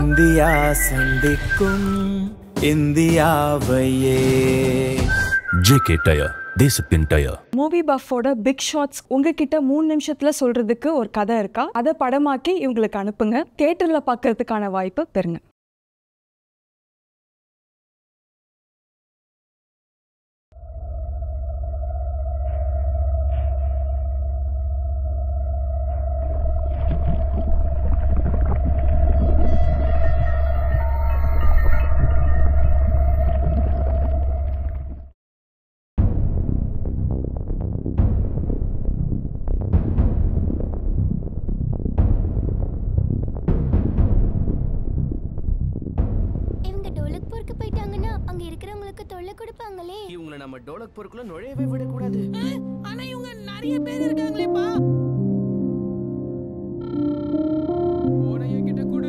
India சந்திக்கும் இந்தியாவையே JK tyre தேசத்தின் டயர் மூவி பஃபோட பிக் ஷாட்ஸ் உங்ககிட்ட மூணு நிமிஷத்துல சொல்றதுக்கு ஒரு கதை இருக்கா அதை படமாக்கி இவங்களுக்கு அனுப்புங்க தியேட்டர்ல பார்க்கறதுக்கான வாய்ப்பு பெறுங்க இவங்க டோலக்பூருக்கு போயிட்டாங்கன்னா அங்க இருக்கிறவங்களுக்கு தொல்லை கொடுப்பாங்களே இவங்களை நம்ம டோலக்பூருக்குள்ள நுழையவே விடக்கூடாது ஆனா இவங்க நிறைய பேர் இருக்காங்களேப்பா போனை என்கிட்ட கொடு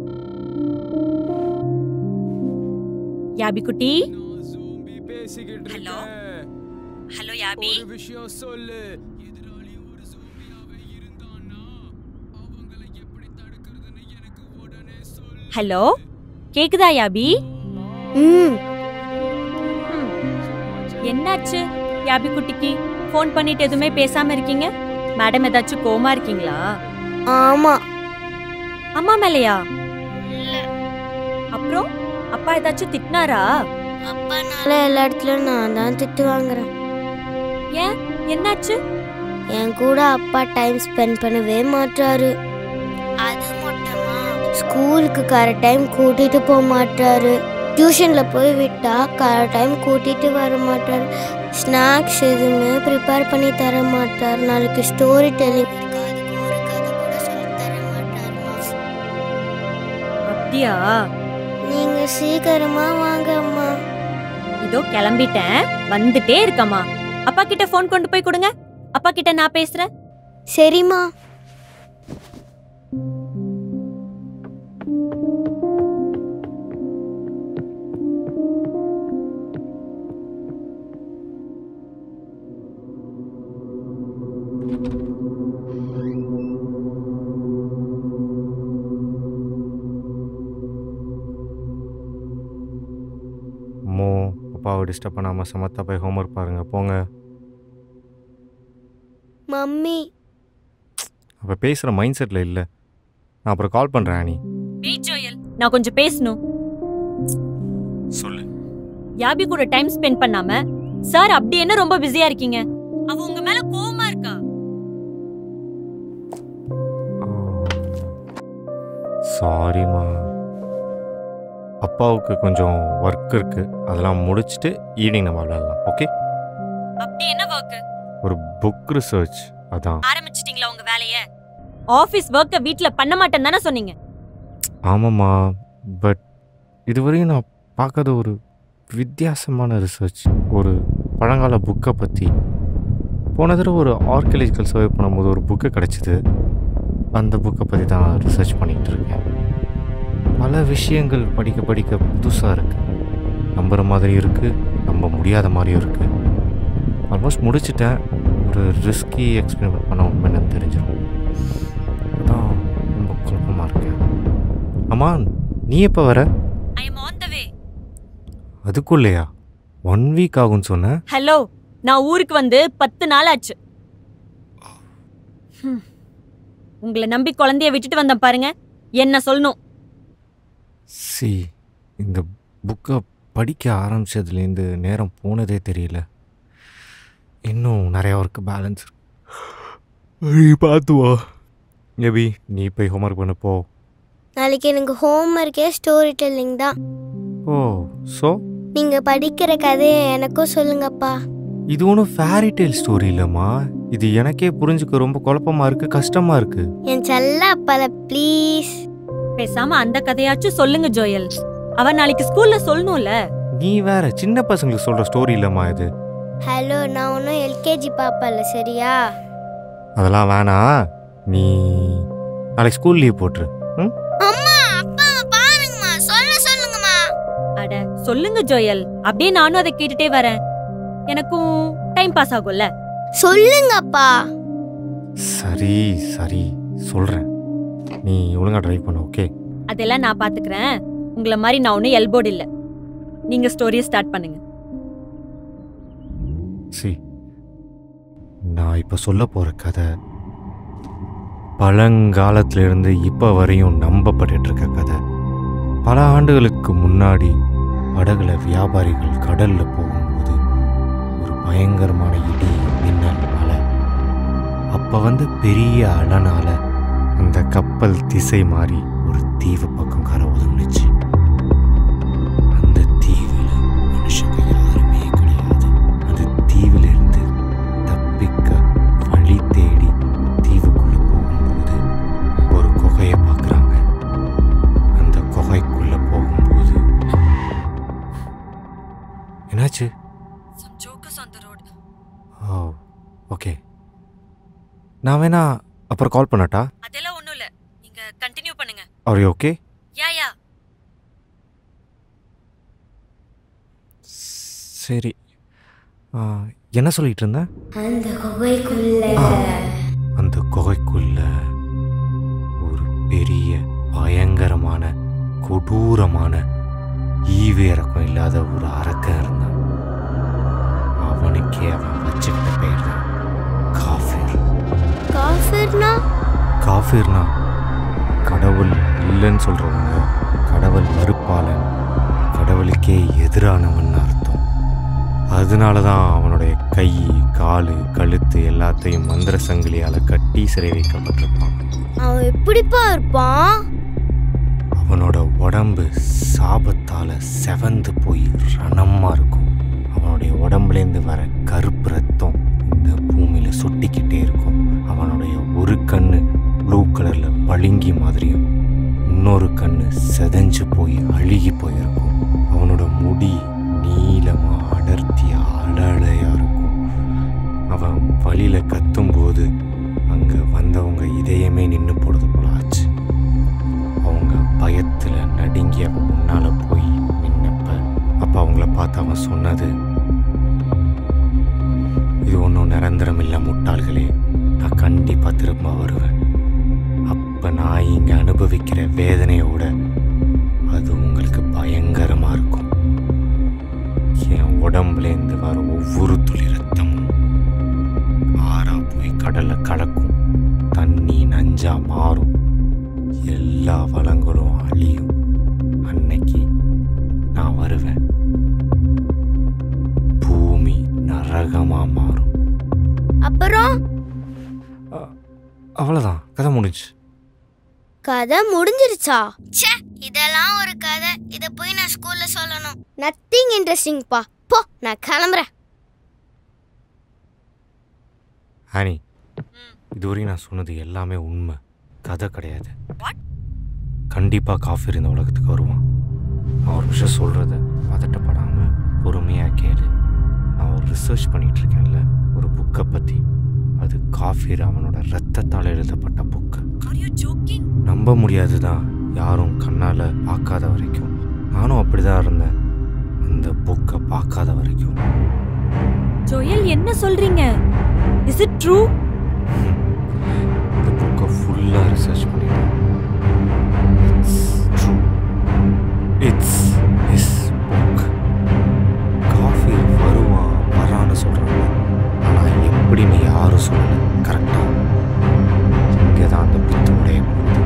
யாபி குட்டி நான் ஜோம்பி பேசிக்கிட்டு ஹலோ? இருக்கேன் ஹலோ யாபி ஒரு விஷயம் சொல்லு எதிராளி ஒரு ஜோம்பியாவே இருந்தான்னா அவங்களை எப்படி தடுக்கிறதுன்னு எனக்கு உடனே சொல்லு ஹலோ கேக்குதா யாபி ம் என்னாச்சு யாபி குட்டிக்கு ஃபோன் பண்ணிட்டு எதுவுமே பேசாம இருக்கீங்க மேடம் ஏதாச்சும் கோமா இருக்கீங்களா ஆமா அம்மா மேலையா அப்புறம் அப்பா ஏதாச்சும் திட்டினாரா அப்பானால எல்லா இடத்துலயும் நான் தான் திட்டு வாங்குறேன் ஏன் என்னாச்சு என் கூட அப்பா டைம் ஸ்பெண்ட் பண்ணவே மாட்டாரு அது மட்டுமா ஸ்கூலுக்கு கரெக்ட் டைம் கூட்டிட்டு போக மாட்டாரு டியூஷன்ல போய் விட்டா கரெக்ட் டைம் கூட்டிட்டு வர மாட்டாரு ஸ்நாக்ஸ் எதுவுமே ப்ரிப்பேர் பண்ணி தர மாட்டார் நாளைக்கு ஸ்டோரி டெல்லிங் இருக்கு அதுக்கு ஒரு கதை கூட சொல்லி தர மாட்டாருமா அப்படியா நீங்க சீக்கிரமா வாங்க அம்மா இதோ கிளம்பிட்டேன் வந்துட்டே இருக்கம்மா அப்பா கிட்ட ஃபோன் கொண்டு போய் கொடுங்க அப்பா கிட்ட நான் பேசுறேன் சரிம்மா அம்மோ அப்பாவை டிஸ்டர்ப் பண்ணாமல் சமத்தா போய் ஹோம்ஒர்க் பாருங்கள் போங்க மம்மி அப்போ பேசுகிற மைண்ட் செட்டில் இல்லை நான் அப்புறம் கால் பண்ணுறேன் ஆனி வெயிட் ஜோயல் நான் கொஞ்சம் பேசணும் சொல்லு யாபி கூட டைம் ஸ்பெண்ட் பண்ணாம சார் அப்படி என்ன ரொம்ப பிஸியா இருக்கீங்க அவ உங்க மேல கோவமா இருக்கா சாரிம்மா அப்பாவுக்கு கொஞ்சம் ஒர்க் இருக்குது அதெல்லாம் முடிச்சுட்டு ஈவினிங் நம்ம விளையாடலாம் ஓகே அப்படி என்ன ஒர்க் ஒரு புக் ரிசர்ச் அதான் ஆரம்பிச்சிட்டீங்களா உங்க வேலைய ஆபீஸ் ஒர்க்க வீட்ல பண்ண மாட்டேன்னு தானே சொன்னீங்க ஆமாம்மா பட் இதுவரையும் நான் பார்க்காத ஒரு வித்தியாசமான ரிசர்ச் ஒரு பழங்கால புக்கை பற்றி போன தடவை ஒரு ஆர்கியலாஜிக்கல் சர்வே பண்ணும்போது ஒரு புக்கு கிடச்சிது அந்த புக்கை பற்றி தான் ரிசர்ச் பண்ணிகிட்டு இருக்கேன் பல விஷயங்கள் படிக்க படிக்க புதுசாக இருக்குது நம்புகிற மாதிரி இருக்குது நம்ப முடியாத மாதிரியும் இருக்குது ஆல்மோஸ்ட் முடிச்சிட்டேன் ஒரு ரிஸ்கி எக்ஸ்பெரிமெண்ட் பண்ண உண்மை என்னன்னு தெரிஞ்சிடும் அதான் ரொம்ப குழப்பமாக இருக்கேன் அம்மான் நீ எப்போ வர I am on the way அதுக்குள்ளேயா ஒன் வீக் ஆகும்னு சொன்ன ஹலோ நான் ஊருக்கு வந்து பத்து நாள் ஆச்சு ஹம். உங்களை நம்பி குழந்தைய விட்டுட்டு வந்தேன் பாருங்க என்ன சொல்லணும் சி இந்த புக்கை படிக்க ஆரம்பிச்சதுலேருந்து நேரம் போனதே தெரியல இன்னும் நிறையா ஒர்க்கு பேலன்ஸ் நீ பார்த்து வா எபி நீ போய் ஹோம்ஒர்க் பண்ண போ நாளைக்கு எனக்கு ஹோம்ஒர்க்கே ஸ்டோரி டெல்லிங் தான் ஓ ஸோ நீங்க படிக்கிற கதையை எனக்கும் சொல்லுங்கப்பா இது ஒன்றும் ஃபேரி டெய்ல் ஸ்டோரி இல்லைம்மா இது எனக்கே புரிஞ்சுக்க ரொம்ப குழப்பமா இருக்கு கஷ்டமா இருக்கு என் செல்ல அப்பால ப்ளீஸ் பேசாம அந்த கதையாச்சும் சொல்லுங்க ஜோயல் அவ நாளைக்கு ஸ்கூல்ல சொல்லணும்ல நீ வேற சின்ன பசங்களுக்கு சொல்ற ஸ்டோரி இல்லைம்மா இது ஹலோ நான் ஒன்றும் எல்கேஜி பாப்பல சரியா அதெல்லாம் வேணாம் நீ நாளைக்கு ஸ்கூல் லீவ் போட்டுரு ம் அம்மா அப்பா பாருங்கம்மா சொல்ல சொல்லுங்கம்மா அட சொல்லுங்க ஜோயல் அப்படியே நானும் அதை கேட்டுட்டே வரேன் எனக்கும் டைம் பாஸ் ஆகும்ல சொல்லுங்கப்பா சரி சரி சொல்கிறேன் நீ ஒழுங்கா ட்ரைவ் பண்ணு ஓகே அதெல்லாம் நான் பாத்துக்கிறேன் உங்களை மாதிரி நான் ஒன்றும் எல்போர்டு இல்ல நீங்க ஸ்டோரியை ஸ்டார்ட் பண்ணுங்க சி நான் இப்போ சொல்ல போகிற கதை பழங்காலத்திலிருந்து இப்போ வரையும் நம்பப்பட்டுட்டு இருக்க கதை பல ஆண்டுகளுக்கு முன்னாடி படகுல வியாபாரிகள் கடலில் போகும்போது ஒரு பயங்கரமான இடி மின்னல் மழை அப்போ வந்து பெரிய அலனால அந்த கப்பல் திசை மாறி ஒரு தீவு பக்கம் கரை ஒதுங்குனுச்சு அந்த தீவில் மனுஷங்க யாருமே கிடையாது அந்த தீவிலிருந்து தப்பிக்க வழி தேடி தீவுக்குள்ள போகும்போது ஒரு குகையை பார்க்குறாங்க அந்த குகைக்குள்ள போகும்போது என்னாச்சு ஓ ஓகே நான் வேணா அப்புறம் கால் பண்ணட்டா அதெல்லாம் ஒன்றும் இல்ல நீங்க கண்டினியூ பண்ணுங்க அவர் ஓகே யா யா சரி ஆ, என்ன சொல்லிட்டு இருந்தேன் அந்த குகைக்குள்ள அந்த குகைக்குள்ள ஒரு பெரிய பயங்கரமான கொடூரமான ஈவு இறக்கம் இல்லாத ஒரு அரக்கன் இருந்தான் அவனுக்கே அவன் வச்சுக்கிட்ட பேர் தான் காஃபிர் காஃபிர்னா காஃபிர்னா கடவுள் இல்லைன்னு சொல்கிறவங்க கடவுள் மறுப்பாளன் கடவுளுக்கே எதிரானவன் அர்த்தம் அதனால தான் அவனுடைய கை காலு கழுத்து எல்லாத்தையும் மந்திர சங்கிலியால் கட்டி சிறை வைக்கப்பட்டிருப்பான் அவன் எப்படிப்பா இருப்பான் அவனோட உடம்பு சாபத்தால் செவந்து போய் ரணமாக இருக்கும் அவனுடைய உடம்புலேருந்து வர கருப்பு ரத்தம் இந்த பூமியில் சொட்டிக்கிட்டே இருக்கும் அவனுடைய ஒரு கண்ணு ப்ளூ கலரில் பளிங்கி மாதிரியும் இன்னொரு கண்ணு செதஞ்சு போய் அழுகி போயிருக்கும் அவனோட முடி நீளமாக அடர்த்தியா அடலையாக இருக்கும் அவன் வழியில் கத்தும்போது அங்கே வந்தவங்க இதயமே நின்று போடுறது போல ஆச்சு அவங்க பயத்தில் நடுங்கி அவன் முன்னால் போய் நின்னப்ப அப்போ அவங்கள பார்த்து அவன் சொன்னது இது ஒன்றும் நிரந்தரம் இல்லை முட்டாள்களே நான் கண்டிப்பாக திரும்ப வருவேன் அப்போ நான் இங்கே அனுபவிக்கிற வேதனையோட அது உங்களுக்கு பயங்கரமாக இருக்கும் என் உடம்புலேருந்து வர ஒவ்வொரு துளி ரத்தமும் ஆறா போய் கடல்ல கலக்கும் தண்ணி நஞ்சா மாறும் எல்லா வளங்களும் அழியும் அன்னைக்கு நான் வருவேன் பூமி நரகமா மாறும் அப்புறம் அவ்வளோதான் கதை முடிஞ்சு கதை முடிஞ்சிருச்சா ச்சே இதெல்லாம் ஒரு கதை இத போய் நான் ஸ்கூல்ல சொல்லணும் நத்திங் இன்ட்ரெஸ்டிங் பா போ நான் கிளம்புறேன் ஆனி இதுவரையும் நான் சொன்னது எல்லாமே உண்மை கதை கிடையாது கண்டிப்பாக காஃபி இந்த உலகத்துக்கு வருவான் நான் ஒரு விஷயம் சொல்கிறத பதட்டப்படாமல் பொறுமையாக கேளு நான் ஒரு ரிசர்ச் பண்ணிட்டு இருக்கேன்ல ஒரு புக்கை பற்றி அது காஃபீர் அவனோட ரத்தத்தால் எழுதப்பட்ட புக்கு நம்ப முடியாது தான் யாரும் கண்ணால் பார்க்காத வரைக்கும் நானும் அப்படி தான் இருந்தேன் அந்த புக்கை பார்க்காத வரைக்கும் ஜோயல் என்ன சொல்றீங்க இஸ் இட் ட்ரூ இந்த புக்கை ஃபுல்லாக ரிசர்ச் பண்ணிட்டேன் it's true it's is book coffee வருவான் வரான்னு சொல்கிறாங்க ஆனால் எப்படின்னு யாரும் சொல்லலை கரெக்டாக இங்கே தான் அந்த புத்து உடைய போகுது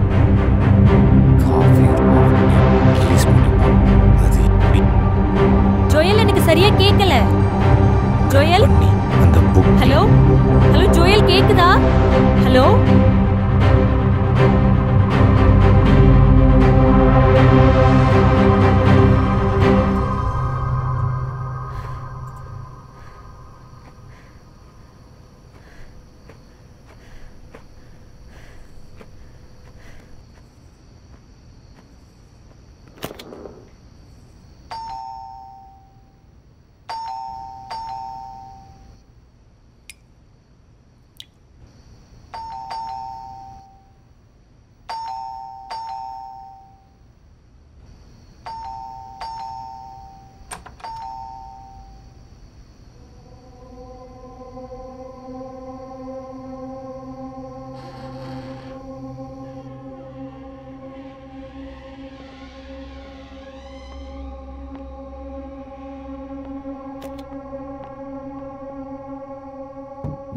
காஃபி ரிலீஸ் பண்ணிப்பான் அது எப்படி ஜோயல் எனக்கு சரியா கேட்கல ஜோயல் பண்ணி அந்த புக் ஹலோ ஹலோ ஜோயல் கேக்குதா ஹலோ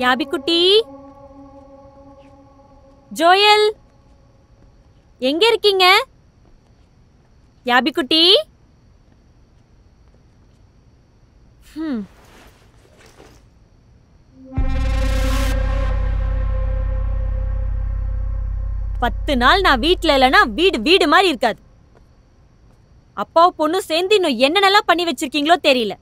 யாபி குட்டி ஜோயல் எங்க இருக்கீங்க யாபி குட்டி ஹம். பத்து நாள் நான் வீட்ல இல்லைன்னா வீடு வீடு மாதிரி இருக்காது அப்பாவும் பொண்ணும் சேர்ந்து இன்னும் என்னென்னலாம் பண்ணி வச்சிருக்கீங்களோ தெரியல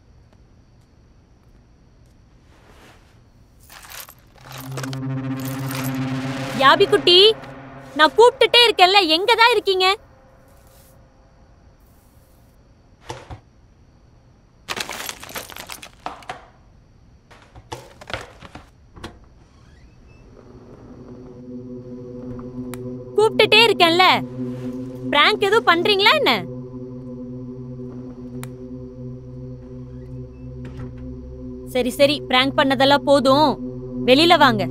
யாபி குட்டி நான் கூப்பிட்டுட்டே இருக்கேன்ல எங்க தான் இருக்கீங்க கூப்பிட்டுட்டே இருக்கேன்ல பிராங்க் எதுவும் பண்றீங்களா என்ன சரி சரி பிராங்க் பண்ணதெல்லாம் போதும் வெளியில வாங்க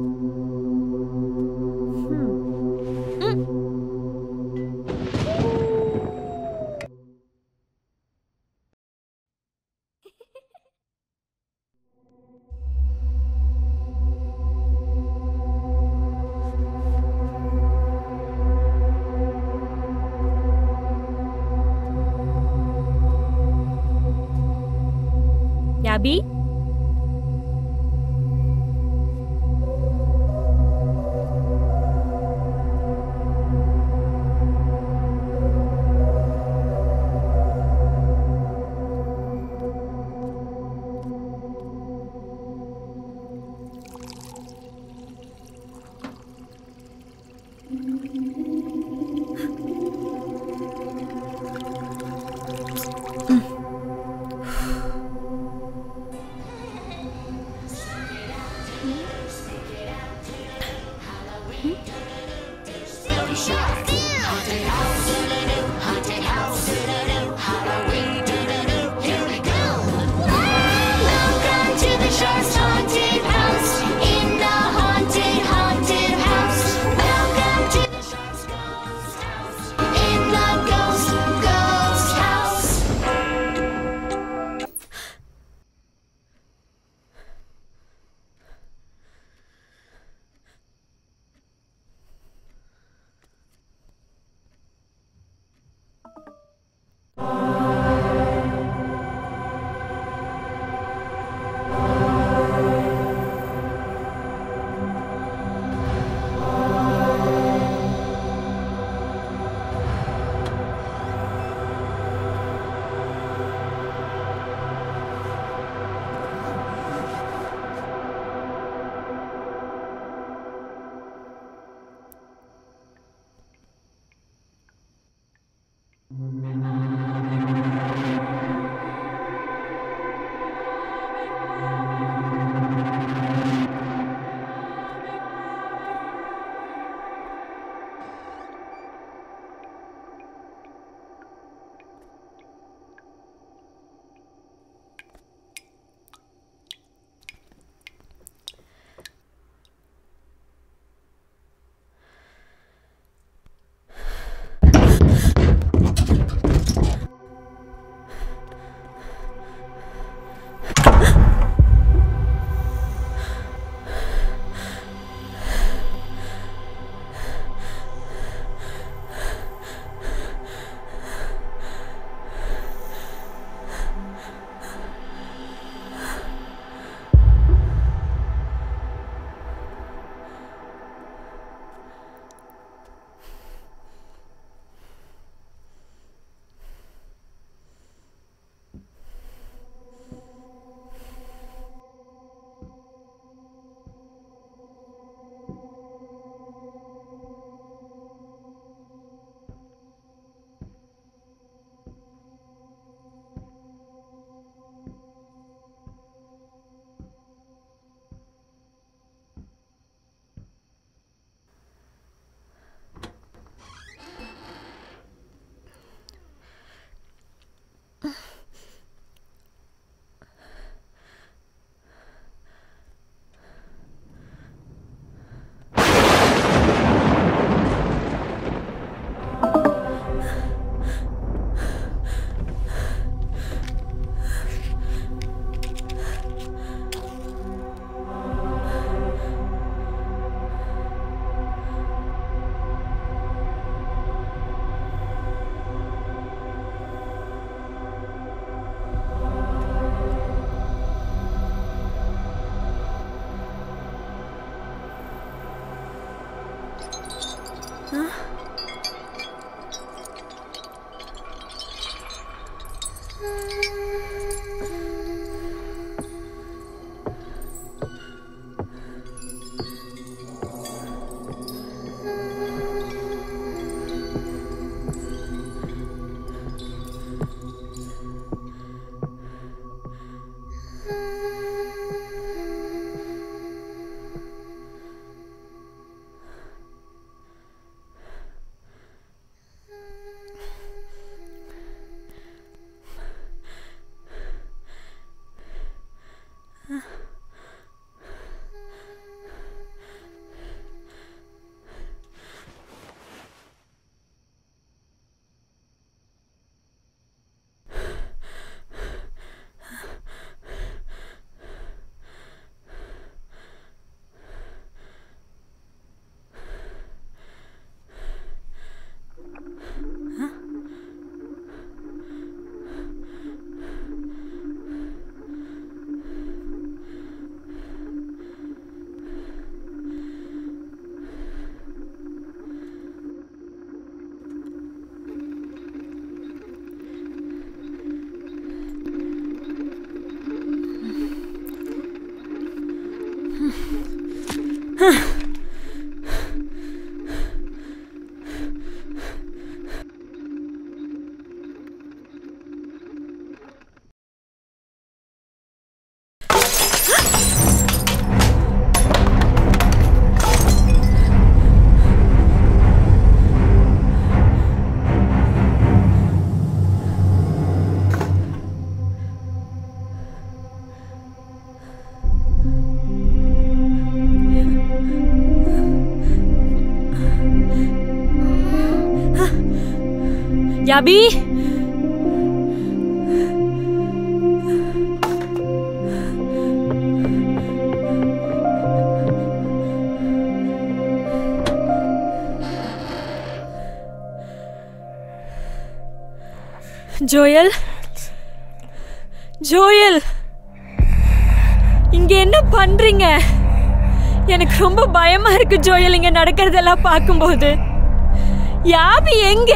ம். ம். யாபி Welcome to the Shark's Haunted House. In the haunted, haunted house. Welcome to the Shark's Ghost House. In the ghost, ghost house. யாபி ஜோயல் ஜோயல் இங்க என்ன பண்றீங்க எனக்கு ரொம்ப பயமா இருக்கு ஜோயல் இங்க நடக்கிறதெல்லாம் பார்க்கும்போது யாபி எங்க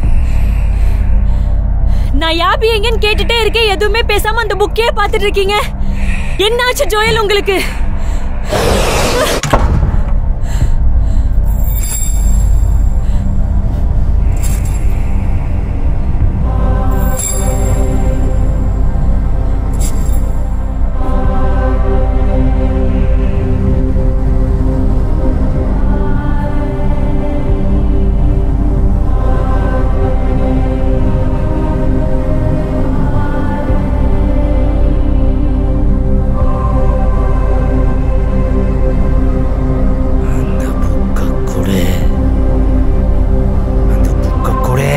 நான் யாபி எங்கன்னு கேட்டுட்டே இருக்கேன் எதுவுமே பேசாம அந்த புக்கையே பார்த்துட்டு இருக்கீங்க என்னாச்சு ஜோயல் உங்களுக்கு அந்த புக்க கொடு அந்த புக்க கொடு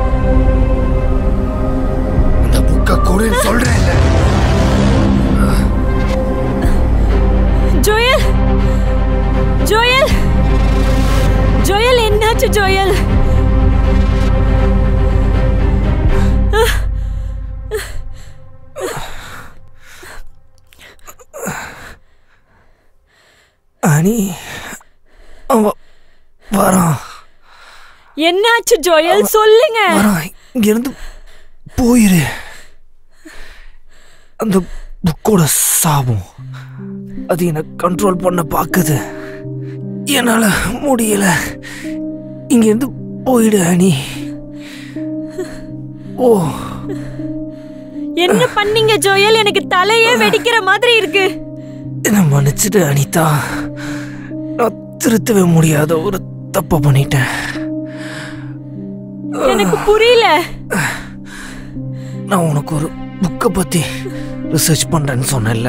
அந்த புக்க கொடுன்னு சொல்றேன் ஜோயல் ஜோயல் ஜோயல் என்னாச்சு ஜோயல் அனி அவன் வரான் என்னாச்சு ஜோயல் சொல்லுங்க வரான் இங்கிருந்து போயிரு அந்த புக்கோட சாபம் அது என்னை கண்ட்ரோல் பண்ண பார்க்குது என்னால முடியல இங்கிருந்து போயிடு அனி ஓ என்ன பண்ணீங்க ஜோயல் எனக்கு தலையே வெடிக்கிற மாதிரி இருக்கு என்னை மன்னிச்சிடு அனிதா நான் திருத்தவே முடியாத ஒரு தப்பை பண்ணிட்டேன் எனக்கு புரியல நான் உனக்கு ஒரு புக்கை பத்தி ரிசர்ச் பண்றேன்னு சொன்னேன்ல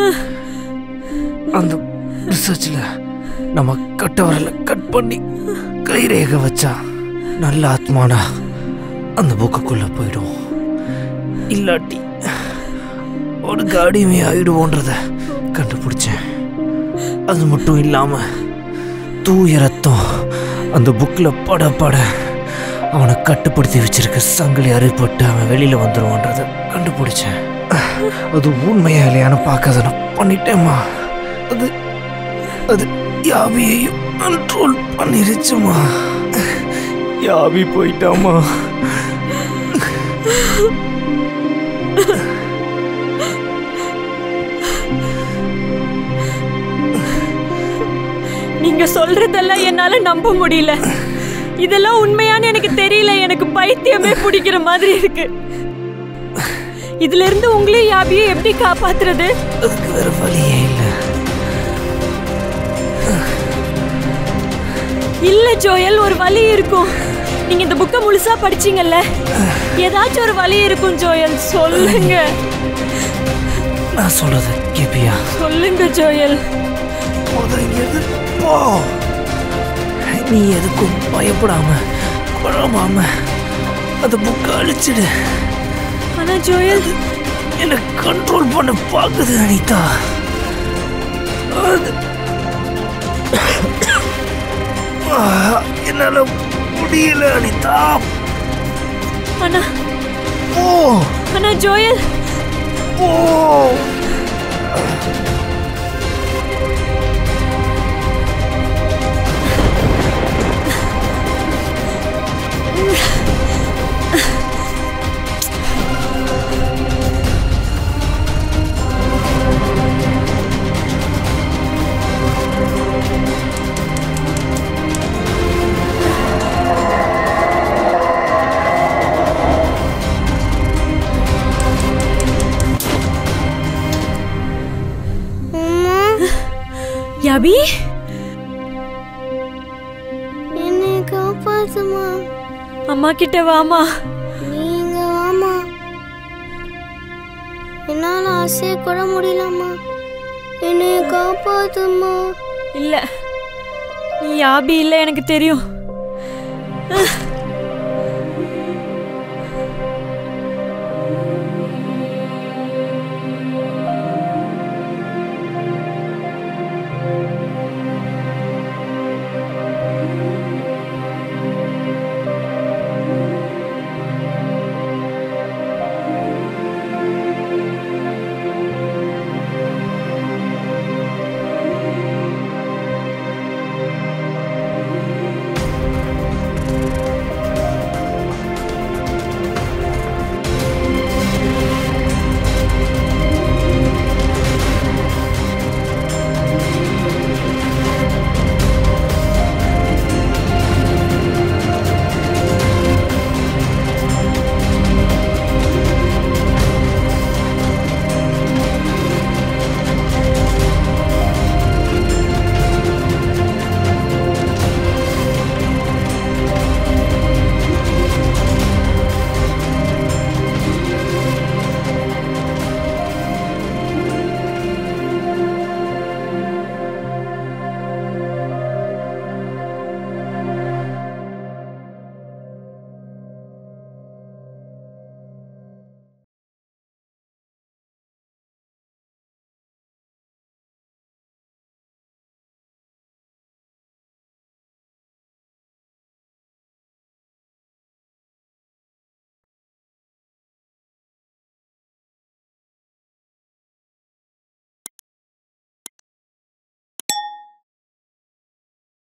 அந்த ரிசர்ச்ல நம்ம கட்ட வரல கட் பண்ணி கைரேகை வச்சா நல்ல ஆத்மானா அந்த புக்குக்குள்ள போயிடும் இல்லாட்டி ஒரு காடியுமே ஆயிடுவோன்றத கண்டுபிடிச்சேன் அது மட்டும் இல்லாம தூய ரத்தம் அந்த புக்கில் பட பட அவனை கட்டுப்படுத்தி வச்சிருக்க சங்கிலி அறுபட்டு அவன் வெளியில வந்துருவான்றத கண்டுபிடிச்சேன் அது உண்மையா இல்லையான்னு பார்க்காத நான் பண்ணிட்டேம்மா அது அது யாவியையும் கண்ட்ரோல் பண்ணிருச்சுமா யாவி போயிட்டாமா நீங்க சொல்றதெல்லாம் என்னால நம்ப முடியல இதெல்லாம் உண்மையான்னு எனக்கு தெரியல எனக்கு பைத்தியமே பிடிக்கிற மாதிரி இருக்கு இதுல இருந்து உங்களையும் யாபியும் எப்படி காப்பாத்துறது அதுக்கு வேற வழியே இல்லை இல்ல ஜோயல் ஒரு வழி இருக்கும் நீங்க இந்த புக்கை முழுசா படிச்சீங்கல்ல ஏதாச்சும் ஒரு வழி இருக்கும் ஜோயல் சொல்லுங்க நான் சொல்றது கேப்பியா சொல்லுங்க ஜோயல் முதல்ல இங்கிருந்து போ நீ எதுக்கும் பயப்படாம குழம்பாம அந்த புக்கை அழிச்சிடு ஆனா ஜோயல் என்னை கண்ட்ரோல் பண்ண பார்க்குது அனிதா அது ஆ, என்னால முடியல அனிதா ஆனா போ ஆனா ஜோயல் போ யாபி என்னை காப்பாத்துமா அம்மா கிட்ட வாமா நீங்க வாமா என்னால ஆசைய கூட முடியலம்மா என்னை காப்பாத்துமா இல்ல நீ யாபி இல்ல எனக்கு தெரியும் அஹ்.